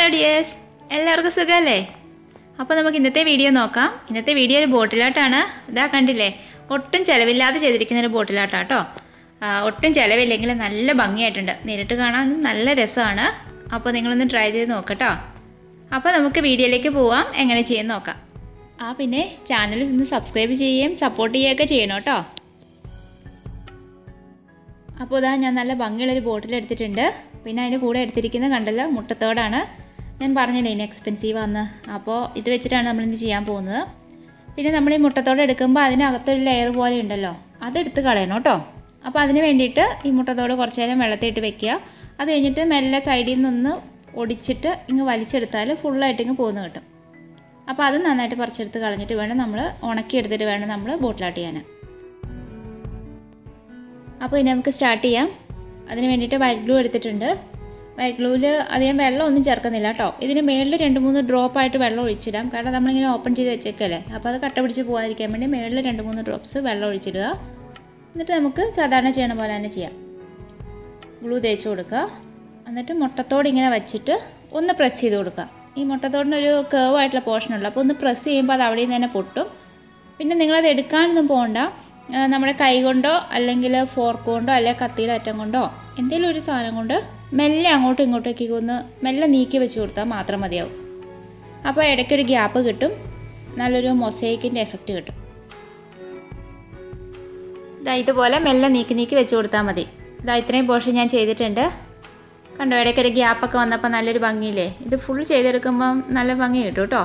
dears എല്ലാവർക്കും സുഖമല്ലേ അപ്പോൾ നമുക്ക് ഇന്നത്തെ വീഡിയോ നോക്കാം ഇന്നത്തെ വീഡിയോ ഒരു ബോട്ടിലാട്ടാണ് ഇതാ കണ്ടില്ലേ ഒട്ടും ചിലവില്ലാതെ ചെയ്തിരിക്കുന്ന ഒരു ബോട്ടിലാട്ടാണ് കേട്ടോ ഒട്ടും ചിലവില്ലെങ്കിൽ നല്ല ഭംഗിയായിട്ടുണ്ട് നേരിട്ട് കാണാൻ നല്ല രസമാണ് അപ്പോൾ നിങ്ങളൊന്ന് ട്രൈ ചെയ്ത് നോക്കട്ടോ അപ്പോൾ നമുക്ക് വീഡിയോയിലേക്ക് പോവാം എങ്ങനെ ചെയ്യുന്ന നോക്കാം ആ പിന്നെ ചാനൽ ഒന്ന് സബ്സ്ക്രൈബ് ചെയ്യുകയും സപ്പോർട്ട് ചെയ്യുകയൊക്കെ ചെയ്യണം കേട്ടോ അപ്പോൾ ഇതാ ഞാൻ നല്ല ഭംഗിയുള്ളൊരു ബോട്ടിൽ എടുത്തിട്ടുണ്ട് പിന്നെ അതിൻ്റെ കൂടെ എടുത്തിരിക്കുന്ന കണ്ടല്ലോ മുട്ടത്തോടാണ് ഞാൻ പറഞ്ഞില്ലേ ഇനി എക്സ്പെൻസീവ് ആണ് അപ്പോൾ ഇത് വെച്ചിട്ടാണ് നമ്മളിന്ന് ചെയ്യാൻ പോകുന്നത് പിന്നെ നമ്മൾ ഈ മുട്ടത്തോട് എടുക്കുമ്പോൾ അതിനകത്തൊരു ലെയർ പോലെ ഉണ്ടല്ലോ അതെടുത്ത് കളയണം കേട്ടോ അപ്പോൾ അതിന് വേണ്ടിയിട്ട് ഈ മുട്ടത്തോട് കുറച്ച് നേരം വെള്ളത്തിയിട്ട് വെക്കുക അത് കഴിഞ്ഞിട്ട് മെല്ലെ സൈഡിൽ നിന്നൊന്ന് ഒടിച്ചിട്ട് ഇങ്ങ് വലിച്ചെടുത്താൽ ഫുള്ളായിട്ട് ഇങ്ങ് പോകുന്നു കിട്ടും അപ്പോൾ അത് നന്നായിട്ട് പറിച്ചെടുത്ത് കളഞ്ഞിട്ട് വേണം നമ്മൾ ഉണക്കിയെടുത്തിട്ട് വേണം നമ്മൾ ബോട്ടിലാട്ട് ചെയ്യാൻ അപ്പോൾ ഇനി നമുക്ക് സ്റ്റാർട്ട് ചെയ്യാം അതിന് വേണ്ടിയിട്ട് വൈറ്റ് ഗ്ലൂ എടുത്തിട്ടുണ്ട് വൈറ്റ് ഗ്ലൂവിൽ അധികം വെള്ളം ഒന്നും ചേർക്കുന്നില്ല കേട്ടോ ഇതിന് മേളിൽ രണ്ട് മൂന്ന് ഡ്രോപ്പ് ആയിട്ട് വെള്ളം ഒഴിച്ചിടാം കാരണം നമ്മളിങ്ങനെ ഓപ്പൺ ചെയ്ത് വെച്ചേക്കല്ലേ അപ്പോൾ അത് കട്ട പിടിച്ച് പോകാതിരിക്കാൻ വേണ്ടി മേളിൽ രണ്ട് മൂന്ന് ഡ്രോപ്സ് വെള്ളം ഒഴിച്ചിടുക എന്നിട്ട് നമുക്ക് സാധാരണ ചെയ്യണ പോലെ തന്നെ ചെയ്യാം ഗ്ലൂ തേച്ച് കൊടുക്കുക എന്നിട്ട് മുട്ടത്തോട് ഇങ്ങനെ വെച്ചിട്ട് ഒന്ന് പ്രസ് ചെയ്ത് കൊടുക്കുക ഈ മുട്ടത്തോടിനൊരു കേവ് ആയിട്ടുള്ള പോർഷൻ ഉള്ളൂ അപ്പോൾ ഒന്ന് പ്രസ് ചെയ്യുമ്പോൾ അത് അവിടെ നിന്ന് തന്നെ പൊട്ടും പിന്നെ നിങ്ങളത് എടുക്കാനൊന്നും പോകണ്ട ആ, നമ്മുടെ കൈ കൊണ്ടോ അല്ലെങ്കിൽ ഫോർക്ക് കൊണ്ടോ അല്ലെങ്കിൽ കത്തിയുടെ അറ്റം കൊണ്ടോ എന്തെങ്കിലും ഒരു സാധനം കൊണ്ട് മെല്ലെ അങ്ങോട്ടും ഇങ്ങോട്ടേക്ക് ഒന്ന് മെല്ലെ നീക്കി വെച്ച് കൊടുത്താൽ മാത്രം മതിയാവും അപ്പോൾ ഇടയ്ക്കൊരു ഗ്യാപ്പ് കിട്ടും നല്ലൊരു മൊസൈക്കിൻ്റെ എഫക്റ്റ് കിട്ടും ഇതാ ഇതുപോലെ മെല്ലെ നീക്കി നീക്കി വെച്ച് കൊടുത്താൽ മതി ഇതാ ഇത്രയും പോർഷൻ ഞാൻ ചെയ്തിട്ടുണ്ട് കണ്ടോ ഇടയ്ക്കൊരു ഗ്യാപ്പൊക്കെ വന്നപ്പോൾ നല്ലൊരു ഭംഗിയില്ലേ ഇത് ഫുൾ ചെയ്തെടുക്കുമ്പം നല്ല ഭംഗി കിട്ടും കേട്ടോ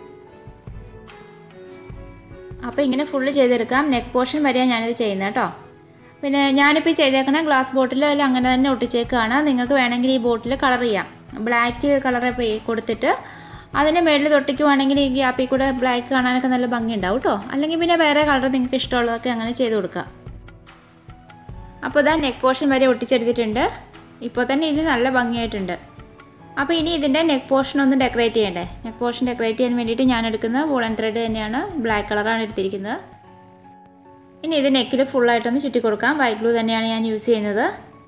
അപ്പോൾ ഇങ്ങനെ ഫുള്ള് ചെയ്തെടുക്കാം നെക്ക് പോർഷൻ വരെയാണ് ഞാനിത് ചെയ്യുന്നത് കേട്ടോ പിന്നെ ഞാനിപ്പോൾ ഈ ചെയ്തേക്കണ ഗ്ലാസ് ബോട്ടിൽ അതിൽ അങ്ങനെ തന്നെ ഒട്ടിച്ചേക്കാണ് നിങ്ങൾക്ക് വേണമെങ്കിൽ ഈ ബോട്ടിൽ കളർ ചെയ്യാം ബ്ലാക്ക് കളർ കൊടുത്തിട്ട് അതിൻ്റെ മേളിൽ തൊട്ടിക്കുവാണെങ്കിൽ ഈ ഗ്യാപ്പിൽ കൂടെ ബ്ലാക്ക് കാണാനൊക്കെ നല്ല ഭംഗി ഉണ്ടാവും കേട്ടോ അല്ലെങ്കിൽ പിന്നെ വേറെ കളർ നിങ്ങൾക്ക് ഇഷ്ടമുള്ളതൊക്കെ അങ്ങനെ ചെയ്ത് കൊടുക്കുക അപ്പോൾ ഇതാ നെക്ക് പോർഷൻ വരെ ഒട്ടിച്ചെടുത്തിട്ടുണ്ട് ഇപ്പോൾ തന്നെ ഇത് നല്ല ഭംഗിയായിട്ടുണ്ട് അപ്പോൾ ഇനി ഇതിൻ്റെ നെക്ക് പോർഷൻ ഒന്ന് ഡെക്കറേറ്റ് ചെയ്യണ്ടേ നെക്ക് പോർഷൻ ഡെക്കറേറ്റ് ചെയ്യാൻ വേണ്ടിയിട്ട് ഞാൻ എടുക്കുന്ന വൂളൻ ത്രെഡ് തന്നെയാണ് ബ്ലാക്ക് കളറാണ് എടുത്തിരിക്കുന്നത് ഇനി ഇത് നെക്കിൽ ഫുള്ളായിട്ടൊന്ന് ചുറ്റി കൊടുക്കാം വൈറ്റ് ഗ്ലൂ തന്നെയാണ് ഞാൻ യൂസ് ചെയ്യുന്നത്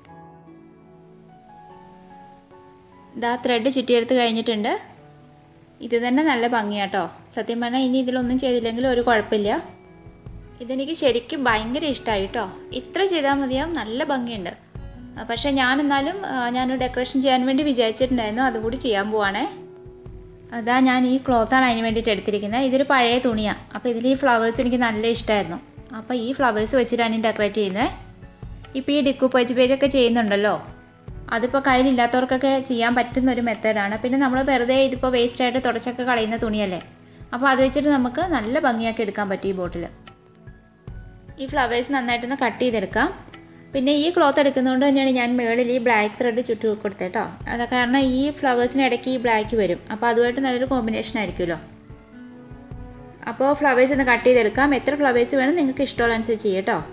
ഇതാ ത്രെഡ് ചുറ്റിയെടുത്ത് കഴിഞ്ഞിട്ടുണ്ട് ഇത് തന്നെ നല്ല ഭംഗിയാട്ടോ സത്യം പറഞ്ഞാൽ ഇനി ഇതിലൊന്നും ചെയ്തില്ലെങ്കിൽ ഒരു കുഴപ്പമില്ല ഇതെനിക്ക് ശരിക്കും ഭയങ്കര ഇഷ്ടമായി കേട്ടോ ഇത്ര ചെയ്താൽ മതിയാവും നല്ല ഭംഗിയുണ്ട് ആ, പക്ഷേ ഞാൻ എന്നാലും ആ, ഞാനൊരു ഡെക്കറേഷൻ ചെയ്യാൻ വേണ്ടി വിചാരിച്ചിട്ടുണ്ടായിരുന്നു അതുകൂടി ചെയ്യാൻ പോവാണേ അതാ ഞാൻ ഈ ക്ലോത്താണ് അതിന് വേണ്ടിയിട്ട് എടുത്തിരിക്കുന്നത് ഇതൊരു പഴയ തുണിയാണ് അപ്പോൾ ഇതിൽ ഈ ഫ്ലവേഴ്സ് എനിക്ക് നല്ല ഇഷ്ടമായിരുന്നു അപ്പോൾ ഈ ഫ്ലവേഴ്സ് വെച്ചിട്ടാണ് ഞാൻ ഡെക്കറേറ്റ് ചെയ്യുന്നത് ഇപ്പോൾ ഈ ഡിക്കു പേജ് പേജൊക്കെ ചെയ്യുന്നുണ്ടല്ലോ അതിപ്പോൾ കയ്യിലില്ലാത്തവർക്കൊക്കെ ചെയ്യാൻ പറ്റുന്ന ഒരു മെത്തേഡാണ് പിന്നെ നമ്മൾ വെറുതെ ഇതിപ്പോൾ വേസ്റ്റായിട്ട് തുടച്ചൊക്കെ കളയുന്ന തുണിയല്ലേ അപ്പോൾ അത് വെച്ചിട്ട് നമുക്ക് നല്ല ഭംഗിയാക്കി എടുക്കാൻ പറ്റും ഈ ബോട്ടിൽ ഈ ഫ്ലവേഴ്സ് നന്നായിട്ടൊന്ന് കട്ട് ചെയ്തെടുക്കാം പിന്നെ ഈ ക്ലോത്ത് എടുക്കുന്നതുകൊണ്ട് തന്നെയാണ് ഞാൻ മുകളിൽ ഈ ബ്ലാക്ക് ത്രെഡ് ചുറ്റി കൊടുത്തത് കേട്ടോ അത് കാരണം ഈ ഫ്ലവേഴ്സിന് ഇടയ്ക്ക് ഈ ബ്ലാക്ക് വരും അപ്പോൾ അതുമായിട്ട് നല്ലൊരു കോമ്പിനേഷൻ ആയിരിക്കുമല്ലോ അപ്പോൾ ഫ്ലവേഴ്സ് ഒന്ന് കട്ട് ചെയ്തെടുക്കാം എത്ര ഫ്ലവേഴ്സ് വേണം നിങ്ങൾക്ക് ഇഷ്ടമുള്ള അനുസരിച്ച് ചെയ്യാം കേട്ടോ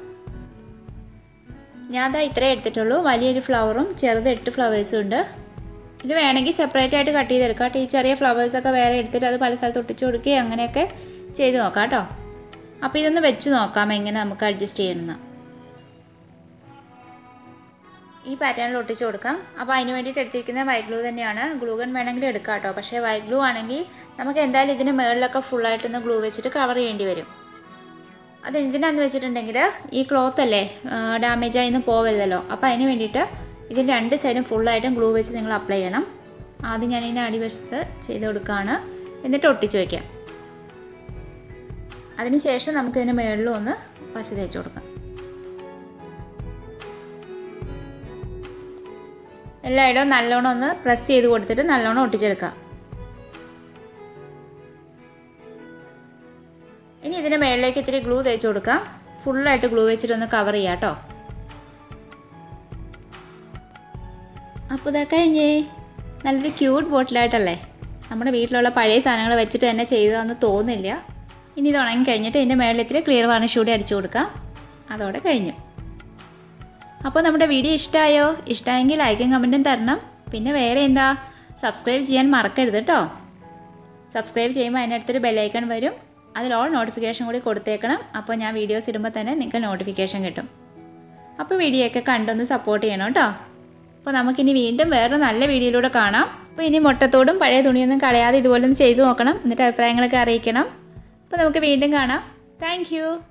ഞാൻ അതാ ഇത്രേ എടുത്തിട്ടുള്ളൂ വലിയൊരു ഫ്ലവറും ചെറുത് എട്ട് ഫ്ലവേഴ്സും ഉണ്ട് ഇത് വേണമെങ്കിൽ സെപ്പറേറ്റ് ആയിട്ട് കട്ട് ചെയ്തെടുക്കാം കേട്ടോ ഈ ചെറിയ ഫ്ലവേഴ്സൊക്കെ വേറെ എടുത്തിട്ട് അത് പല സ്ഥലത്ത് ഒട്ടിച്ച് കൊടുക്കുകയും അങ്ങനെയൊക്കെ ചെയ്ത് നോക്കാം കേട്ടോ അപ്പോൾ ഇതൊന്ന് വെച്ച് നോക്കാം എങ്ങനെ നമുക്ക് അഡ്ജസ്റ്റ് ചെയ്യണമെന്ന് ഈ പാറ്റേണിൽ ഒട്ടിച്ച് കൊടുക്കാം അപ്പോൾ അതിന് വേണ്ടിയിട്ട് എടുത്തിരിക്കുന്നത് വൈറ്റ് ഗ്ലൂ തന്നെയാണ് ഗ്ലൂ ഗൺ വേണമെങ്കിൽ എടുക്കാം കേട്ടോ പക്ഷേ വൈറ്റ് ഗ്ലൂ ആണെങ്കിൽ നമുക്ക് എന്തായാലും ഇതിന് മുകളിലൊക്കെ ഫുള്ളായിട്ടൊന്ന് ഗ്ലൂ വെച്ചിട്ട് കവർ ചെയ്യേണ്ടി വരും അത് എന്തിനാന്ന് വെച്ചിട്ടുണ്ടെങ്കിൽ ഈ ക്ലോത്ത് അല്ലേ ഡാമേജ് ആയിന്ന് പോവരുതല്ലോ അപ്പോൾ അതിന് വേണ്ടിയിട്ട് ഇതിൻ്റെ രണ്ട് സൈഡും ഫുള്ളായിട്ടും ഗ്ലൂ വെച്ച് നിങ്ങൾ അപ്ലൈ ചെയ്യണം ആദ്യം ഞാൻ ഇതിൻ്റെ അടിവശത്ത് ചെയ്ത് കൊടുക്കുകയാണ് എന്നിട്ട് ഒട്ടിച്ച് വയ്ക്കാം അതിനുശേഷം നമുക്കിതിന് മുകളിലും ഒന്ന് പശ തേച്ച് കൊടുക്കാം എല്ലായിടവും നല്ലോണം ഒന്ന് പ്രസ് ചെയ്ത് കൊടുത്തിട്ട് നല്ലോണം ഒട്ടിച്ചെടുക്കാം ഇനി ഇതിൻ്റെ മേളിലേക്ക് ഇത്തിരി ഗ്ലൂ തേച്ച് കൊടുക്കാം ഫുള്ളായിട്ട് ഗ്ലൂ വെച്ചിട്ട് ഒന്ന് കവർ ചെയ്യാം കേട്ടോ അപ്പോൾ ഇതാ കഴിഞ്ഞേ നല്ലൊരു ക്യൂട്ട് ബോട്ടിലായിട്ടല്ലേ നമ്മുടെ വീട്ടിലുള്ള പഴയ സാധനങ്ങൾ വെച്ചിട്ട് തന്നെ ചെയ്തതെന്ന് തോന്നില്ല ഇനി ഇത് ഉണങ്ങി കഴിഞ്ഞിട്ട് ഇതിൻ്റെ മേളിൽ ഇത്തിരി ക്ലിയർ വാർണിഷ് കൂടി അടിച്ചു കൊടുക്കാം അതോടെ കഴിഞ്ഞു അപ്പോൾ നമ്മുടെ വീഡിയോ ഇഷ്ടമായോ ഇഷ്ടമായെങ്കിൽ ലൈക്കും കമൻറ്റും തരണം പിന്നെ വേറെ എന്താ സബ്സ്ക്രൈബ് ചെയ്യാൻ മറക്കരുത് കേട്ടോ സബ്സ്ക്രൈബ് ചെയ്യുമ്പോൾ അതിനടുത്തൊരു ബെല്ലൈക്കൺ വരും അതിൽ ഓൾ നോട്ടിഫിക്കേഷൻ കൂടി കൊടുത്തേക്കണം അപ്പോൾ ഞാൻ വീഡിയോസ് ഇടുമ്പോൾ തന്നെ നിങ്ങൾക്ക് നോട്ടിഫിക്കേഷൻ കിട്ടും അപ്പോൾ വീഡിയോ ഒക്കെ കണ്ടൊന്ന് സപ്പോർട്ട് ചെയ്യണം കേട്ടോ അപ്പോൾ നമുക്കിനി വീണ്ടും വേറൊരു നല്ല വീഡിയോയിലൂടെ കാണാം അപ്പോൾ ഇനി മുട്ടത്തോടും പഴയ തുണിയൊന്നും കളയാതെ ഇതുപോലെ ഒന്ന് ചെയ്തു നോക്കണം എന്നിട്ട് അഭിപ്രായങ്ങളൊക്കെ അറിയിക്കണം അപ്പോൾ നമുക്ക് വീണ്ടും കാണാം താങ്ക്